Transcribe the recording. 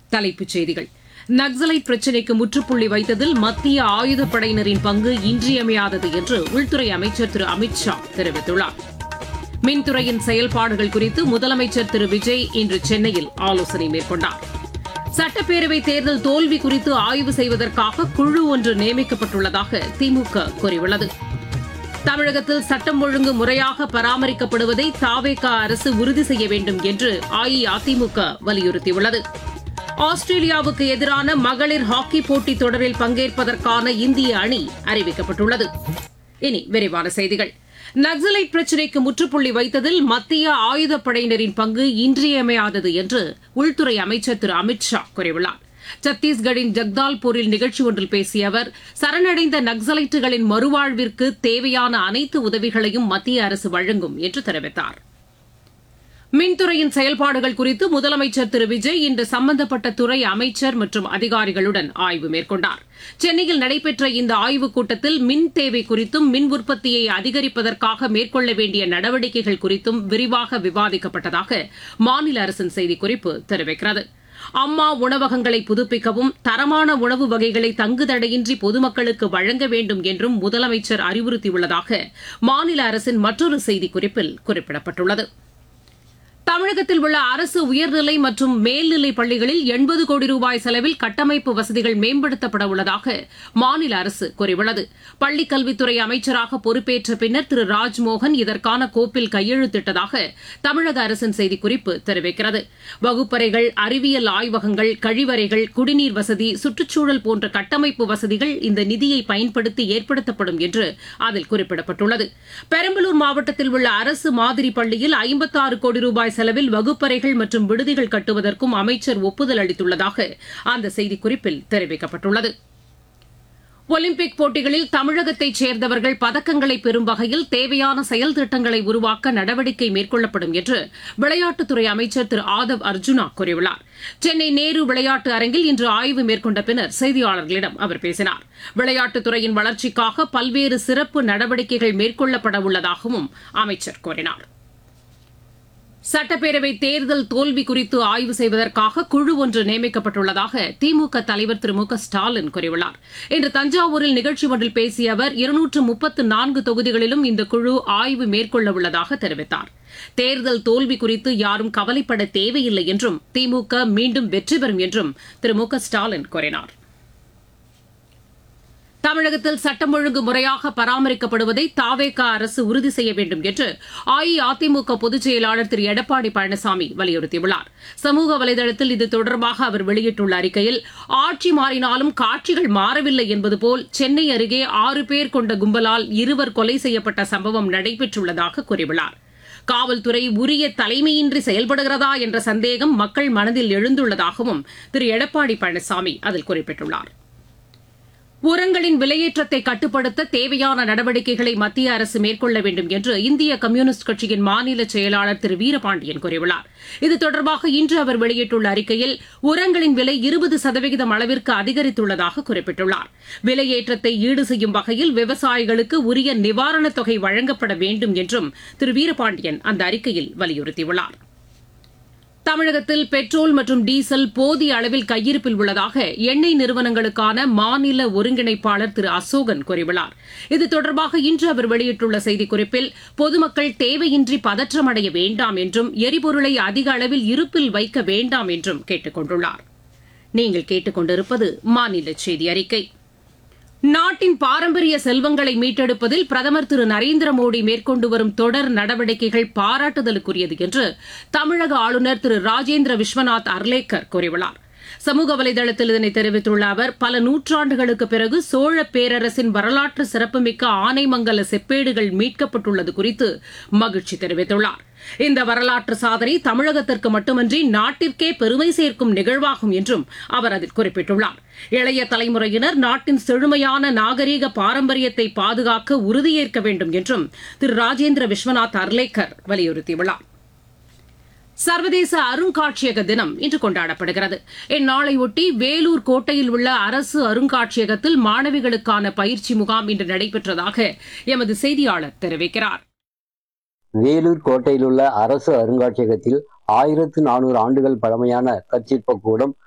தலைப்புச் செய்திகள் நக்சலைட் பிரச்சினைக்கு முற்றுப்புள்ளி வைத்ததில் மத்திய ஆயுதப்படையினரின் பங்கு இன்றியமையாதது என்று உள்துறை அமைச்சர் திரு அமித் ஷா தெரிவித்துள்ளார் மின்துறையின் செயல்பாடுகள் குறித்து முதலமைச்சர் திரு விஜய் இன்று சென்னையில் ஆலோசனை மேற்கொண்டார் சட்டப்பேரவைத் தேர்தல் தோல்வி குறித்து ஆய்வு செய்வதற்காக குழு ஒன்று நியமிக்கப்பட்டுள்ளதாக திமுக கூறியுள்ளது தமிழகத்தில் சட்டம் ஒழுங்கு முறையாக பராமரிக்கப்படுவதை தாவேகா அரசு உறுதி செய்ய வேண்டும் என்று அஇஅதிமுக வலியுறுத்தியுள்ளது ஆஸ்திரேலியாவுக்கு எதிரான மகளிர் ஹாக்கி போட்டித் தொடரில் பங்கேற்பதற்கான இந்திய அணி அறிவிக்கப்பட்டுள்ளது இனி விரிவான செய்திகள் நக்சலைட் பிரச்சினைக்கு முற்றுப்புள்ளி வைத்ததில் மத்திய ஆயுதப்படையினரின் பங்கு இன்றியமையாதது என்று உள்துறை அமைச்சர் திரு அமித் ஷா கூறியுள்ளார் சத்தீஸ்கரின் ஜக்தால்பூரில் நிகழ்ச்சி ஒன்றில் பேசிய அவர் சரணடைந்த நக்சலைட்டுகளின் மறுவாழ்விற்கு தேவையான அனைத்து உதவிகளையும் மத்திய அரசு வழங்கும் என்று தெரிவித்தார் மின்துறையின் செயல்பாடுகள் குறித்து முதலமைச்சர் திரு விஜய் இன்று சம்பந்தப்பட்ட துறை அமைச்சர் மற்றும் அதிகாரிகளுடன் ஆய்வு மேற்கொண்டார் சென்னையில் நடைபெற்ற இந்த ஆய்வுக் கூட்டத்தில் மின் தேவை குறித்தும் மின் உற்பத்தியை அதிகரிப்பதற்காக மேற்கொள்ள வேண்டிய நடவடிக்கைகள் குறித்தும் விரிவாக விவாதிக்கப்பட்டதாக மாநில அரசின் செய்திக்குறிப்பு தெரிவிக்கிறது அம்மா உணவகங்களை புதுப்பிக்கவும் தரமான உணவு வகைகளை தங்குதடையின்றி பொதுமக்களுக்கு வழங்க வேண்டும் என்றும் முதலமைச்சர் அறிவுறுத்தியுள்ளதாக மாநில அரசின் மற்றொரு செய்திக்குறிப்பில் குறிப்பிடப்பட்டுள்ளது தமிழகத்தில் உள்ள அரசு உயர்நிலை மற்றும் மேல்நிலை பள்ளிகளில் எண்பது கோடி ரூபாய் செலவில் கட்டமைப்பு வசதிகள் மேம்படுத்தப்பட உள்ளதாக மாநில அரசு கூறியுள்ளது பள்ளிக் கல்வித்துறை அமைச்சராக பொறுப்பேற்ற பின்னர் திரு ராஜ்மோகன் இதற்கான கோப்பில் கையெழுத்திட்டதாக தமிழக அரசின் செய்திக்குறிப்பு தெரிவிக்கிறது வகுப்பறைகள் அறிவியல் ஆய்வகங்கள் கழிவறைகள் குடிநீர் வசதி சுற்றுச்சூழல் போன்ற கட்டமைப்பு வசதிகள் இந்த நிதியை பயன்படுத்தி ஏற்படுத்தப்படும் என்று அதில் குறிப்பிடப்பட்டுள்ளது பெரம்பலூர் மாவட்டத்தில் உள்ள அரசு மாதிரி பள்ளியில் ஐம்பத்தாறு கோடி ரூபாய் செலவில் வகுப்பறைகள் மற்றும் விடுதிகள் கட்டுவதற்கும் அமைச்சர் ஒப்புதல் அளித்துள்ளதாக அந்த செய்திக்குறிப்பில் தெரிவிக்கப்பட்டுள்ளது ஒலிம்பிக் போட்டிகளில் தமிழகத்தைச் சேர்ந்தவர்கள் பதக்கங்களை பெறும் வகையில் தேவையான செயல் திட்டங்களை உருவாக்க நடவடிக்கை மேற்கொள்ளப்படும் என்று விளையாட்டுத்துறை அமைச்சர் திரு ஆதவ் அர்ஜுனா கூறியுள்ளார் சென்னை நேரு விளையாட்டு அரங்கில் இன்று ஆய்வு மேற்கொண்ட பின்னர் செய்தியாளர்களிடம் அவர் பேசினார் விளையாட்டுத்துறையின் வளர்ச்சிக்காக பல்வேறு சிறப்பு நடவடிக்கைகள் மேற்கொள்ளப்பட உள்ளதாகவும் அமைச்சர் கூறினார் சட்டப்பேரவை தேர்தல் தோல்வி குறித்து ஆய்வு செய்வதற்காக குழு ஒன்று நியமிக்கப்பட்டுள்ளதாக திமுக தலைவர் திரு மு க ஸ்டாலின் கூறியுள்ளார் இன்று தஞ்சாவூரில் நிகழ்ச்சி ஒன்றில் பேசிய அவர் இருநூற்று முப்பத்து நான்கு தொகுதிகளிலும் இந்த குழு ஆய்வு மேற்கொள்ள உள்ளதாக தெரிவித்தார் தேர்தல் தோல்வி குறித்து யாரும் கவலைப்பட தேவையில்லை என்றும் திமுக மீண்டும் வெற்றி பெறும் என்றும் திரு மு க ஸ்டாலின் கூறினார் தமிழகத்தில் சட்டம் ஒழுங்கு முறையாக பராமரிக்கப்படுவதை தாவேகா அரசு உறுதி செய்ய வேண்டும் என்று அஇஅதிமுக பொதுச் செயலாளர் திரு எடப்பாடி பழனிசாமி வலியுறுத்தியுள்ளார் சமூக வலைதளத்தில் இது தொடர்பாக அவர் வெளியிட்டுள்ள அறிக்கையில் ஆட்சி மாறினாலும் காட்சிகள் மாறவில்லை என்பது போல் சென்னை அருகே ஆறு பேர் கொண்ட கும்பலால் இருவர் கொலை செய்யப்பட்ட சம்பவம் நடைபெற்றுள்ளதாக கூறியுள்ளார் காவல்துறை உரிய தலைமையின்றி செயல்படுகிறதா என்ற சந்தேகம் மக்கள் மனதில் எழுந்துள்ளதாகவும் திரு எடப்பாடி பழனிசாமி அதில் குறிப்பிட்டுள்ளார் உரங்களின் விலையேற்றத்தை கட்டுப்படுத்த தேவையான நடவடிக்கைகளை மத்திய அரசு மேற்கொள்ள வேண்டும் என்று இந்திய கம்யூனிஸ்ட் கட்சியின் மாநில செயலாளர் திரு வீரபாண்டியன் கூறியுள்ளார் இது தொடர்பாக இன்று அவர் வெளியிட்டுள்ள அறிக்கையில் உரங்களின் விலை இருபது சதவிகிதம் அளவிற்கு அதிகரித்துள்ளதாக குறிப்பிட்டுள்ளார் விலையேற்றத்தை ஈடு செய்யும் வகையில் விவசாயிகளுக்கு உரிய நிவாரணத் தொகை வழங்கப்பட வேண்டும் என்றும் திரு வீரபாண்டியன் அந்த அறிக்கையில் வலியுறுத்தியுள்ளார் தமிழகத்தில் பெட்ரோல் மற்றும் டீசல் போதிய அளவில் கையிருப்பில் உள்ளதாக எண்ணெய் நிறுவனங்களுக்கான மாநில ஒருங்கிணைப்பாளர் திரு அசோகன் கூறியுள்ளார் இது தொடர்பாக இன்று அவர் வெளியிட்டுள்ள செய்திக்குறிப்பில் பொதுமக்கள் தேவையின்றி பதற்றமடைய வேண்டாம் என்றும் எரிபொருளை அதிக அளவில் இருப்பில் வைக்க வேண்டாம் என்றும் கேட்டுக் கொண்டுள்ளார் நீங்கள் கேட்டுக்கொண்டிருப்பது மாநில செய்தி அறிக்கை நாட்டின் பாரம்பரிய செல்வங்களை மீட்டெடுப்பதில் பிரதமர் திரு நரேந்திர மோடி மேற்கொண்டு வரும் தொடர் நடவடிக்கைகள் பாராட்டுதலுக்குரியது என்று தமிழக ஆளுநர் திரு ராஜேந்திர விஸ்வநாத் அர்லேக்கர் கூறியுள்ளார் சமூக வலைதளத்தில் இதனை தெரிவித்துள்ள அவர் பல நூற்றாண்டுகளுக்கு பிறகு சோழ பேரரசின் வரலாற்று சிறப்புமிக்க ஆனைமங்கல செப்பேடுகள் மீட்கப்பட்டுள்ளது குறித்து மகிழ்ச்சி தெரிவித்துள்ளார் இந்த வரலாற்று சாதனை தமிழகத்திற்கு மட்டுமன்றி நாட்டிற்கே பெருமை சேர்க்கும் நிகழ்வாகும் என்றும் அவர் அதில் குறிப்பிட்டுள்ளார் இளைய தலைமுறையினர் நாட்டின் செழுமையான நாகரீக பாரம்பரியத்தை பாதுகாக்க உறுதியேற்க வேண்டும் என்றும் திரு ராஜேந்திர விஸ்வநாத் அர்லேக்கர் வலியுறுத்தியுள்ளார் சர்வதேச அருங்காட்சியக தினம் இன்று கொண்டாடப்படுகிறது இந்நாளையொட்டி வேலூர் கோட்டையில் உள்ள அரசு அருங்காட்சியகத்தில் மாணவிகளுக்கான பயிற்சி முகாம் இன்று நடைபெற்றதாக எமது செய்தியாளர் தெரிவிக்கிறார் வேலூர் கோட்டையில் உள்ள அரசு அருங்காட்சியகத்தில் ஆயிரத்து நானூறு ஆண்டுகள் பழமையான கற்சிற்ப கூடம்